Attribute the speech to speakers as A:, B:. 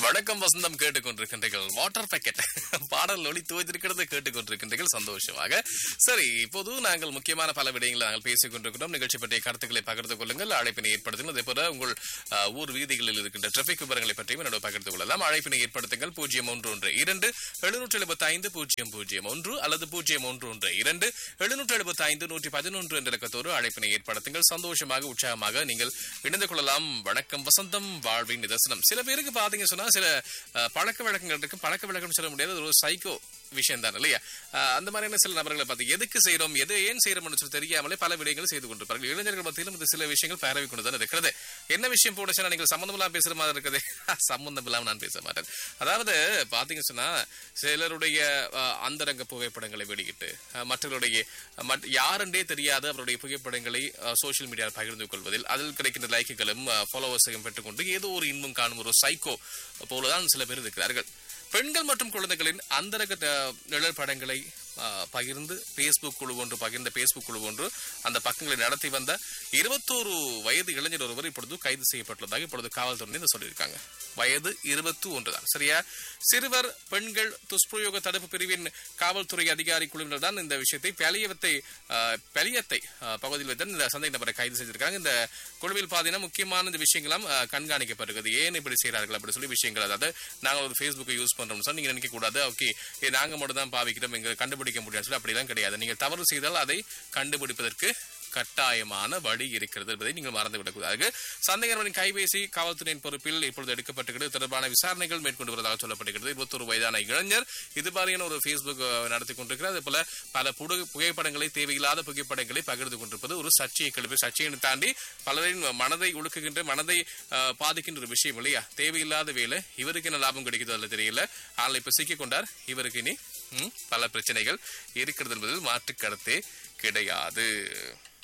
A: வணக்கம் வசந்தம் கேட்டுக்கொண்டிருக்கின்றீர்கள் water packet பாடல் ஒளி துவைத்திருக்கிறது கேட்டுக்கொண்டிருக்கின்றீர்கள் சந்தோஷமாக சரி இப்போது நாங்கள் முக்கியமான பல விடயங்களை நாங்கள் பேசிக் கொண்டிருக்கிறோம் நிகழ்ச்சி பற்றிய கருத்துக்களை பகிர்ந்து கொள்ளுங்கள் அழைப்பினை ஏற்படுத்துங்கள் அதே போல உங்கள் அஹ், ஊர் வீதிகளில் இருக்கின்ற டிராபிக் விவரங்களை பற்றியும் என்னோட பகிர்ந்து கொள்ளலாம் அழைப்பினை ஏற்படுத்துங்கள் பூஜ்ஜியம் ஒன்று ஒன்று இரண்டு எழுநூற்றி எழுபத்தி ஐந்து பூஜ்ஜியம் பூஜ்ஜியம் ஒன்று அல்லது பூஜ்ஜியம் ஒன்று ஒன்று இரண்டு எழுநூற்றி எழுபத்தி ஐந்து நூற்றி பதினொன்று என்ற இலக்கத்தோடு அழைப்பினை ஏற்படுத்துங்கள் சந்தோஷமாக உற்சாகமாக நீங்கள் இணைந்து கொள்ளலாம் வணக்கம் வசந்தம் வாழ்வின் நிதர்சனம் சில பேருக்கு பாத்தீங்க சொன்னா சில அஹ், பழக்க வழக்கங்கள் இருக்கு பழக்க வழக்கம் சொல்ல முடியாது அது ஒரு சைக்கோ விஷயம் தான் இல்லையா அஹ், அந்த மாதிரியான சில நபர்களை பார்த்து எதுக்கு செய்யறோம் எது ஏன் செய்யறோம்னு சொல்லி தெரியாமலே பல விடயங்களை செய்து கொண்டிருப்பார்கள் இளைஞர்கள் மத்தியிலும் இந்த சில விஷயங்கள் பரவி கொண்டு தான் இருக்கிறது என்ன விஷயம் போட சொன்னா நீங்கள் சம்பந்தம் இல்லாம பேசுற மாதிரி இருக்குது சம்பந்தம் இல்லாம நான் பேச மாட்டேன் அதாவது பாத்தீங்க சொன்னா சிலருடைய அஹ், அந்தரங்க புகைப்படங்களை வெளியிட்டு அஹ், மற்றவருடைய அஹ், மற்ற- யாரென்றே தெரியாத அவருடைய புகைப்படங்களை சோஷியல் மீடியாவில் பகிர்ந்து கொள்வதில் அதில் கிடைக்கின்ற லைக்குகளும் ஃபாலோவர்ஸையும் பெற்றுக்கொண்டு ஏதோ ஒரு இன்பம் காணும் ஒரு சைக்கோ போலதான் சில பேர் இருக்கிறார்கள் பெண்கள் மற்றும் குழந்தைகளின் அந்தரங்க அஹ், நிழல் படங்களை அஹ், பகிர்ந்து பேஸ்புக் குழு ஒன்று பகிர்ந்த பேஸ்புக் குழு ஒன்று அந்த பக்கங்களை நடத்தி வந்த இருபத்தோரு வயது இளைஞர் ஒருவர் இப்பொழுது கைது செய்யப்பட்டுள்ளதாக இப்பொழுது காவல்துறையினர் சொல்லியிருக்காங்க வயது இருபத்தி ஒன்று தான் சரியா சிறுவர் பெண்கள் துஷ்பிரயோக தடுப்பு பிரிவின் காவல்துறை அதிகாரி குழுவினர் தான் இந்த விஷயத்தை பெலியவத்தை அஹ், பெலியத்தை அஹ், பகுதியில் வைத்து இந்த சந்தேக நபரை கைது செய்திருக்காங்க இந்த குழுவில் பாத்தீங்கன்னா முக்கியமான இந்த விஷயங்களாம் அஹ், கண்காணிக்கப்படுகிறது ஏன் இப்படி செய்கிறார்கள் அப்படி சொல்லி விஷயங்கள் அதாவது நாங்கள் ஒரு ஃபேஸ்புக்கை யூஸ் பண்றோம் சார் நீங்க நினைக்க கூடாது ஓகே நாங்க மட்டும் தான் பாவிக்கிறோம் எங்க கண்டுபிடிக்க முடியாது சொல்லி அப்படிலாம் கிடையாது நீங்கள் தவறு செய்தால் அதை கண்டுபிடிப்பதற்கு கட்டாயமான வழி இருக்கிறது என்பதை நீங்கள் மறந்துவிடக்கூடாது சந்தேகங்களின் கைபேசி காவல்துறையின் பொறுப்பில் இப்பொழுது எடுக்கப்பட்டிருக்கிறது இது தொடர்பான விசாரணைகள் மேற்கொண்டு வருவதாக சொல்லப்படுகிறது இருபத்தொரு வயதான இளைஞர் இது மாதிரியான ஒரு ஃபேஸ்புக் அஹ், நடத்தி கொண்டிருக்கிறார் அதே போல பல புடு- புகைப்படங்களை தேவையில்லாத புகைப்படங்களை பகிர்ந்து கொண்டிருப்பது ஒரு சர்ச்சையை கிளப்பி சர்ச்சையை தாண்டி பலரின் மனதை உழுக்குகின்ற மனதை அஹ், பாதிக்கின்ற ஒரு விஷயம் இல்லையா தேவையில்லாத வேலை இவருக்கு என்ன லாபம் கிடைக்குதோ அல்ல தெரியல ஆனால் இப்ப சிக்கிக் கொண்டார் இவருக்கு இனி ம், பல பிரச்சனைகள் இருக்கிறது என்பதில் மாற்று கருத்தே கிடையாது